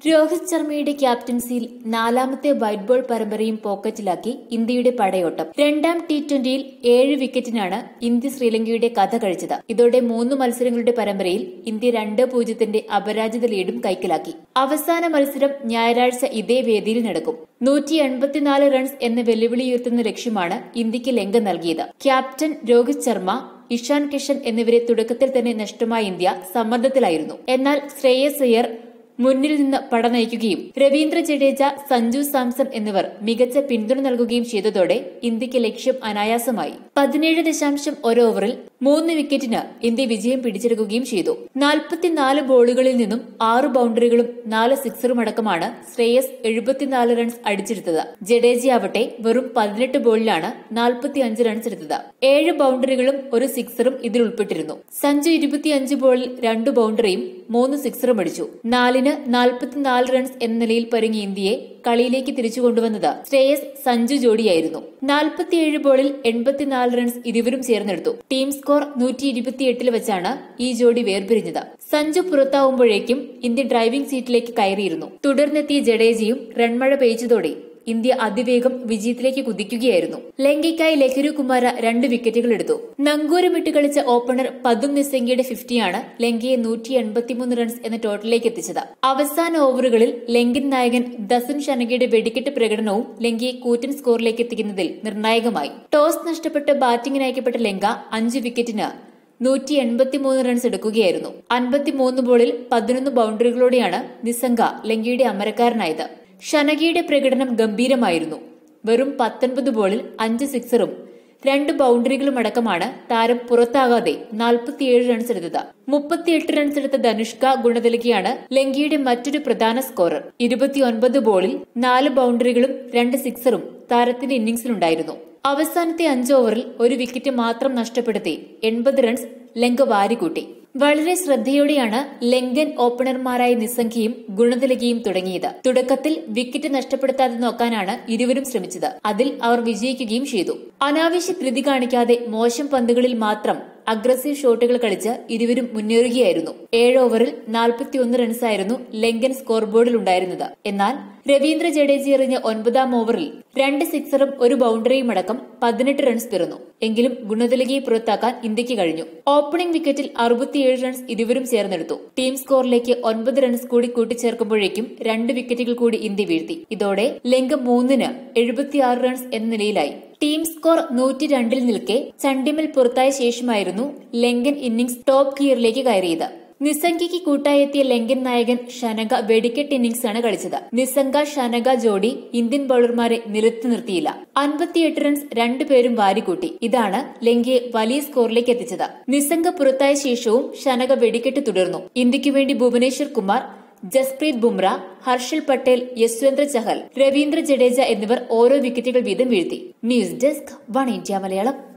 രോഹിത് ശർമ്മയുടെ ക്യാപ്റ്റൻസിയിൽ നാലാമത്തെ white ball പരമ്പരയും പോക്കറ്റിലാക്കി ഇന്ത്യയുടെ പടയോട്ടം രണ്ടാം ടി ട്വന്റിയിൽ ഏഴ് വിക്കറ്റിനാണ് ഇന്ത്യ ശ്രീലങ്കയുടെ കഥ കഴിച്ചത് ഇതോടെ മൂന്ന് മത്സരങ്ങളുടെ പരമ്പരയിൽ ഇന്ത്യ രണ്ട് പൂജ്യത്തിന്റെ അപരാജിത ലീഡും കൈക്കലാക്കി അവസാന മത്സരം ഞായറാഴ്ച ഇതേ വേദിയിൽ നടക്കും നൂറ്റി എൺപത്തിനാല് റൺസ് എന്ന വെല്ലുവിളിയുയർത്തുന്ന ലക്ഷ്യമാണ് ഇന്ത്യക്ക് ലങ്ക നൽകിയത് ക്യാപ്റ്റൻ രോഹിത് ശർമ്മ ഇഷാൻ കിഷൻ എന്നിവരെ തുടക്കത്തിൽ തന്നെ നഷ്ടമായ ഇന്ത്യ സമ്മർദ്ദത്തിലായിരുന്നു എന്നാൽ ശ്രേയസ് അയ്യർ മുന്നിൽ നിന്ന് പട നയിക്കുകയും രവീന്ദ്ര ജഡേജ സഞ്ജു സാംസൺ എന്നിവർ മികച്ച പിന്തുണ നൽകുകയും ചെയ്തതോടെ ഇന്ത്യക്ക് ലക്ഷ്യം അനായാസമായി പതിനേഴ് ദശാംശം ഒരു ഓവറിൽ മൂന്ന് വിക്കറ്റിന് ഇന്ത്യ വിജയം പിടിച്ചെടുക്കുകയും ചെയ്തു നാൽപ്പത്തിനാല് ബോളുകളിൽ നിന്നും ആറ് ബൌണ്ടറികളും നാല് സിക്സറും അടക്കമാണ് ശ്രേയസ് എഴുപത്തിനാല് റൺസ് അടിച്ചെടുത്തത് ജഡേജയാവട്ടെ വെറും പതിനെട്ട് ബോളിലാണ് നാൽപ്പത്തിയഞ്ച് റൺസ് എടുത്തത് ഏഴ് ബൌണ്ടറികളും ഒരു സിക്സറും ഇതിൽ ഉൾപ്പെട്ടിരുന്നു സഞ്ജു ഇരുപത്തിയഞ്ച് ബോളിൽ രണ്ട് ബൌണ്ടറിയും മൂന്ന് സിക്സറും അടിച്ചു നാലിന് നാൽപ്പത്തിനാല് റൺസ് എന്ന നിലയിൽ പരുങ്ങിയ ഇന്ത്യയെ കളിയിലേക്ക് തിരിച്ചു കൊണ്ടുവന്നത് ശ്രേയസ് സഞ്ജു ജോഡിയായിരുന്നു നാൽപ്പത്തിയേഴ് ബോളിൽ എൺപത്തിനാല് റൺസ് ഇരുവരും ചേർന്നെടുത്തു ടീം സ്കോർ നൂറ്റി ഇരുപത്തിയെട്ടിൽ വെച്ചാണ് ഈ ജോഡി വേർപിരിഞ്ഞത് സഞ്ജു പുറത്താവുമ്പോഴേക്കും ഇന്ത്യ ഡ്രൈവിംഗ് സീറ്റിലേക്ക് കയറിയിരുന്നു തുടർന്നെത്തിയ ജഡേജയും റൺമഴ പെയ്ച്ചതോടെ ഇന്ത്യ അതിവേഗം വിജയത്തിലേക്ക് കുതിക്കുകയായിരുന്നു ലങ്കയ്ക്കായി ലഹരു കുമാര രണ്ട് വിക്കറ്റുകൾ എടുത്തു നങ്കൂരമിട്ട് കളിച്ച ഓപ്പണർ പതും നിസംഗിയുടെ ഫിഫ്റ്റിയാണ് ലങ്കയെ നൂറ്റി എൺപത്തിമൂന്ന് റൺസ് എന്ന ടോട്ടലിലേക്ക് എത്തിച്ചത് അവസാന ഓവറുകളിൽ ലങ്കൻ നായകൻ ദസൻ ഷനഗയുടെ വെടിക്കെട്ട് പ്രകടനവും ലങ്കയെ കൂറ്റൻ സ്കോറിലേക്ക് എത്തിക്കുന്നതിൽ നിർണായകമായി ടോസ് നഷ്ടപ്പെട്ട് ബാറ്റിംഗിന് അയക്കപ്പെട്ട ലങ്ക അഞ്ച് വിക്കറ്റിന് നൂറ്റി എൺപത്തിമൂന്ന് റൺസ് എടുക്കുകയായിരുന്നു അൻപത്തിമൂന്ന് ബോളിൽ പതിനൊന്ന് ബൌണ്ടറികളോടെയാണ് നിസംഗ ലങ്കയുടെ അമരക്കാരനായത് ഷനഗയുടെ പ്രകടനം ഗംഭീരമായിരുന്നു വെറും പത്തൊൻപത് ബോളിൽ അഞ്ച് സിക്സറും രണ്ട് ബൌണ്ടറികളും അടക്കമാണ് താരം പുറത്താകാതെ നാൽപ്പത്തിയേഴ് റൺസ് എടുത്തത് മുപ്പത്തിയെട്ട് റൺസ് എടുത്ത ധനുഷ്ക ഗുണതിലകിയാണ് ലങ്കയുടെ മറ്റൊരു പ്രധാന സ്കോറർ ഇരുപത്തിയൊൻപത് ബോളിൽ നാല് ബൌണ്ടറികളും രണ്ട് സിക്സറും താരത്തിന്റെ ഇന്നിംഗ്സിലുണ്ടായിരുന്നു അവസാനത്തെ അഞ്ച് ഓവറിൽ ഒരു വിക്കറ്റ് മാത്രം നഷ്ടപ്പെടുത്തി എൺപത് റൺസ് ലങ്ക വാരിക്കൂട്ടി വളരെ ശ്രദ്ധയോടെയാണ് ലങ്കൻ ഓപ്പണർമാരായ നിസംഖ്യയും ഗുണതിലകയും തുടങ്ങിയത് തുടക്കത്തിൽ വിക്കറ്റ് നഷ്ടപ്പെടുത്താതെ നോക്കാനാണ് ഇരുവരും ശ്രമിച്ചത് അതിൽ അവർ വിജയിക്കുകയും ചെയ്തു അനാവശ്യ ധൃതി കാണിക്കാതെ മോശം പന്തുകളിൽ മാത്രം അഗ്രസീവ് ഷോട്ടുകൾ കളിച്ച് ഇരുവരും മുന്നേറുകയായിരുന്നു ഏഴ് ഓവറിൽ നാൽപ്പത്തിയൊന്ന് റൺസായിരുന്നു ലങ്കൻ സ്കോർ ബോർഡിൽ ഉണ്ടായിരുന്നത് എന്നാൽ രവീന്ദ്ര ജഡേജ എറിഞ്ഞ ഒൻപതാം ഓവറിൽ രണ്ട് സിക്സറും ഒരു ബൌണ്ടറിയും അടക്കം പതിനെട്ട് റൺസ് പിറന്നു എങ്കിലും ഗുണതിലകയെ പുറത്താക്കാൻ ഇന്ത്യക്ക് കഴിഞ്ഞു ഓപ്പണിംഗ് വിക്കറ്റിൽ അറുപത്തിയേഴ് റൺസ് ഇരുവരും ചേർന്നെടുത്തു ടീം സ്കോറിലേക്ക് ഒൻപത് റൺസ് കൂടി കൂട്ടിച്ചേർക്കുമ്പോഴേക്കും രണ്ട് വിക്കറ്റുകൾ കൂടി ഇന്ത്യ വീഴ്ത്തി ഇതോടെ ലങ്ക മൂന്നിന് എഴുപത്തിയാറ് റൺസ് എന്ന നിലയിലായി ടീം സ്കോർ നൂറ്റി രണ്ടിൽ നിൽക്കെ ചണ്ടിമൽ പുറത്തായ ശേഷമായിരുന്നു ലങ്കൻ ഇന്നിംഗ്സ് ടോപ്പ് ഗിയറിലേക്ക് കയറിയത് നിസംഗയ്ക്ക് കൂട്ടായെത്തിയ ലങ്കൻ നായകൻ ഷനഗ വെടിക്കെട്ട് ഇന്നിംഗ്സാണ് കളിച്ചത് നിസംഗ ഷനഗ ജോഡി ഇന്ത്യൻ ബൌളർമാരെ നിലത്തു നിർത്തിയില്ല അൻപത്തിയെട്ട് റൺസ് രണ്ടുപേരും വാരിക്കൂട്ടി ഇതാണ് ലങ്കയെ വലിയ സ്കോറിലേക്ക് എത്തിച്ചത് നിസംഗ പുറത്തായ ശേഷവും ഷനഗ വെടിക്കെട്ട് തുടർന്നു ഇന്ത്യയ്ക്കു വേണ്ടി ഭുവനേശ്വർ കുമാർ ജസ്പ്രീത് ബുംറ ഹർഷൽ പട്ടേൽ യശ്വന്ത്ര ചഹൽ രവീന്ദ്ര ജഡേജ എന്നിവർ ഓരോ വിക്കറ്റുകൾ വീതം വീഴ്ത്തി news desk one India Malayalam